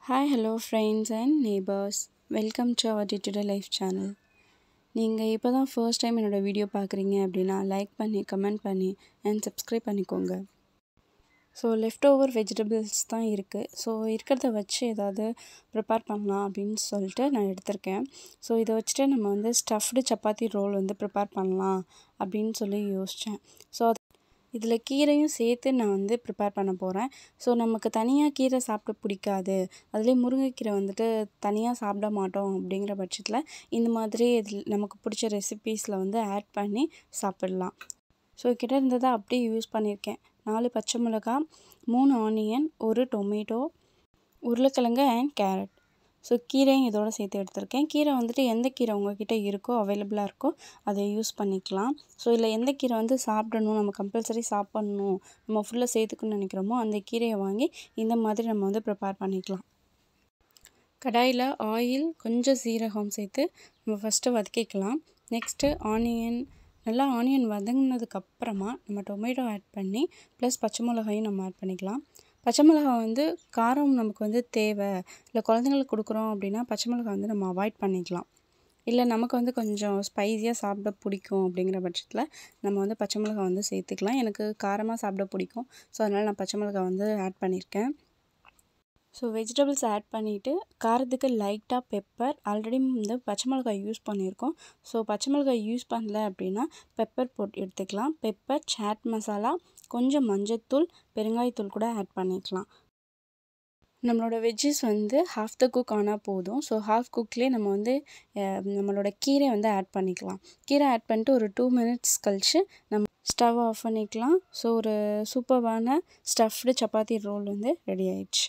hi hello friends and neighbours welcome to our day to day life channel நீங்கள் இப்போ தான் first time என்னோடய video பார்க்குறீங்க அப்படின்னா லைக் பண்ணி கமெண்ட் பண்ணி அண்ட் சப்ஸ்கிரைப் பண்ணிக்கோங்க ஸோ லெஃப்ட் ஓவர் வெஜிடபிள்ஸ் தான் இருக்குது ஸோ இருக்கிறத வச்சு ஏதாவது ப்ரிப்பேர் பண்ணலாம் அப்படின்னு சொல்லிட்டு நான் எடுத்திருக்கேன் ஸோ இதை வச்சுட்டு நம்ம வந்து ஸ்டஃப்டு சப்பாத்தி ரோல் வந்து ப்ரிப்பேர் பண்ணலாம் அப்படின்னு சொல்லி யோசித்தேன் ஸோ அது இதில் கீரையும் சேர்த்து நான் வந்து ப்ரிப்பேர் பண்ண போகிறேன் ஸோ நமக்கு தனியாக கீரை சாப்பிட பிடிக்காது அதுலேயே முருங்கைக்கீரை வந்துட்டு தனியாக சாப்பிட மாட்டோம் அப்படிங்கிற பட்சத்தில் இந்த மாதிரி இதில் நமக்கு பிடிச்ச ரெசிபீஸில் வந்து ஆட் பண்ணி சாப்பிட்லாம் ஸோ கிட்ட இருந்ததை அப்படியே யூஸ் பண்ணியிருக்கேன் நாலு பச்சை மிளகா மூணு ஆனியன் ஒரு டொமேட்டோ உருளைக்கிழங்கு அண்ட் கேரட் ஸோ கீரையும் இதோட சேர்த்து எடுத்திருக்கேன் கீரை வந்துட்டு எந்த கீரை உங்ககிட்ட இருக்கோ அவைலபிளாக இருக்கோ அதை யூஸ் பண்ணிக்கலாம் ஸோ இதில் எந்த கீரை வந்து சாப்பிடணும் நம்ம கம்பல்சரி சாப்பிட்ணும் நம்ம ஃபுல்லாக சேர்த்துக்கணும்னு நினைக்கிறோமோ அந்த கீரையை வாங்கி இந்த மாதிரி நம்ம வந்து ப்ரிப்பேர் பண்ணிக்கலாம் கடாயில் ஆயில் கொஞ்சம் சீரகம் சேர்த்து நம்ம ஃபஸ்ட்டு வதக்கிக்கலாம் நெக்ஸ்ட்டு ஆனியன் நல்லா ஆனியன் வதங்கினதுக்கப்புறமா நம்ம டொமேட்டோ ஆட் பண்ணி ப்ளஸ் பச்சை மிளகாயும் நம்ம ஆட் பண்ணிக்கலாம் பச்சை மிளகா வந்து காரம் நமக்கு வந்து தேவை இல்லை குழந்தைங்களுக்கு கொடுக்குறோம் அப்படின்னா பச்சை மிளகா வந்து நம்ம அவாய்ட் பண்ணிக்கலாம் இல்லை நமக்கு வந்து கொஞ்சம் ஸ்பைஸியாக சாப்பிட பிடிக்கும் அப்படிங்கிற பட்சத்தில் நம்ம வந்து பச்சை மிளகா வந்து சேர்த்துக்கலாம் எனக்கு காரமாக சாப்பிட பிடிக்கும் ஸோ அதனால் நான் பச்சை மிளகா வந்து ஆட் பண்ணியிருக்கேன் ஸோ வெஜிடபிள்ஸ் ஆட் பண்ணிவிட்டு காரத்துக்கு லைட்டாக பெப்பர் ஆல்ரெடி வந்து பச்சை மிளகாய் யூஸ் பண்ணியிருக்கோம் ஸோ பச்சை மிளகாய் யூஸ் பண்ணல அப்படின்னா பெப்பர் போட்டு எடுத்துக்கலாம் பெப்பர் சாட் மசாலா கொஞ்சம் மஞ்சத்தூள் பெருங்காயத்தூள் கூட ஆட் பண்ணிக்கலாம் நம்மளோட வெஜ்ஜஸ் வந்து ஹாஃப் த குக் ஆனால் போதும் ஸோ ஹாஃப் குக்லேயே நம்ம வந்து நம்மளோட கீரை வந்து ஆட் பண்ணிக்கலாம் கீரை ஆட் பண்ணிட்டு ஒரு டூ மினிட்ஸ் கழித்து நம்ம ஸ்டவ் ஆஃப் பண்ணிக்கலாம் ஸோ ஒரு சூப்பர்வான ஸ்டஃப்டு சப்பாத்தி ரோல் வந்து ரெடி ஆயிடுச்சு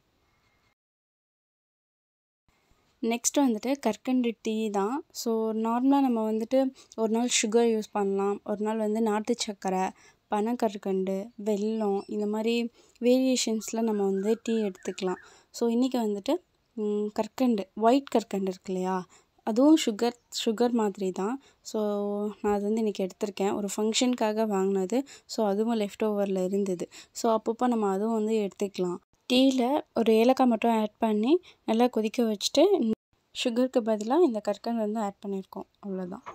நெக்ஸ்ட் வந்துட்டு கற்கண்டு டீ தான் ஸோ நார்மலாக நம்ம வந்துட்டு ஒரு நாள் சுகர் யூஸ் பண்ணலாம் ஒரு நாள் வந்து நாட்டு சர்க்கரை பனக்கற்கண்டு வெல்லம் இந்த மாதிரி வேரியேஷன்ஸில் நம்ம வந்து டீ எடுத்துக்கலாம் ஸோ இன்றைக்கி வந்துட்டு கற்கண்டு ஒயிட் கற்கண்டு இருக்கு இல்லையா அதுவும் சுகர் சுகர் மாதிரி தான் ஸோ நான் அது வந்து இன்றைக்கி எடுத்திருக்கேன் ஒரு ஃபங்க்ஷனுக்காக வாங்கினது ஸோ அதுவும் லெஃப்ட் ஓவரில் இருந்தது ஸோ அப்பப்போ நம்ம அதுவும் வந்து எடுத்துக்கலாம் டீயில் ஒரு ஏலக்காய் மட்டும் ஆட் பண்ணி நல்லா கொதிக்க வச்சுட்டு சுகருக்கு பதிலாக இந்த கற்கண்டு வந்து ஆட் பண்ணியிருக்கோம் அவ்வளோதான்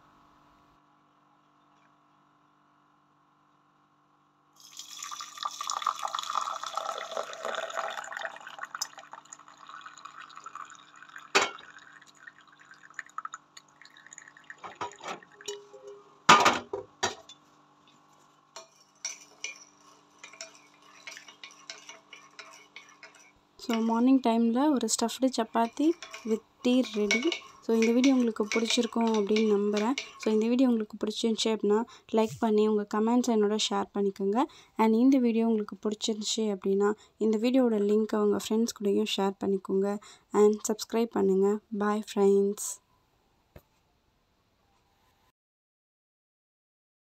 ஸோ மார்னிங் டைமில் ஒரு stuffed chapati with tea ready so இந்த வீடியோ உங்களுக்கு பிடிச்சிருக்கும் அப்படின்னு நம்புகிறேன் ஸோ இந்த வீடியோ உங்களுக்கு பிடிச்சிருந்துச்சி அப்படின்னா லைக் பண்ணி உங்கள் கமெண்ட்ஸ் என்னோட ஷேர் பண்ணிக்கோங்க அண்ட் இந்த வீடியோ உங்களுக்கு பிடிச்சிருந்துச்சி அப்படின்னா இந்த வீடியோட லிங்க்கை உங்கள் ஃப்ரெண்ட்ஸ் கூடயும் ஷேர் பண்ணிக்கோங்க அண்ட் சப்ஸ்கிரைப் பண்ணுங்கள் பாய் ஃப்ரெண்ட்ஸ்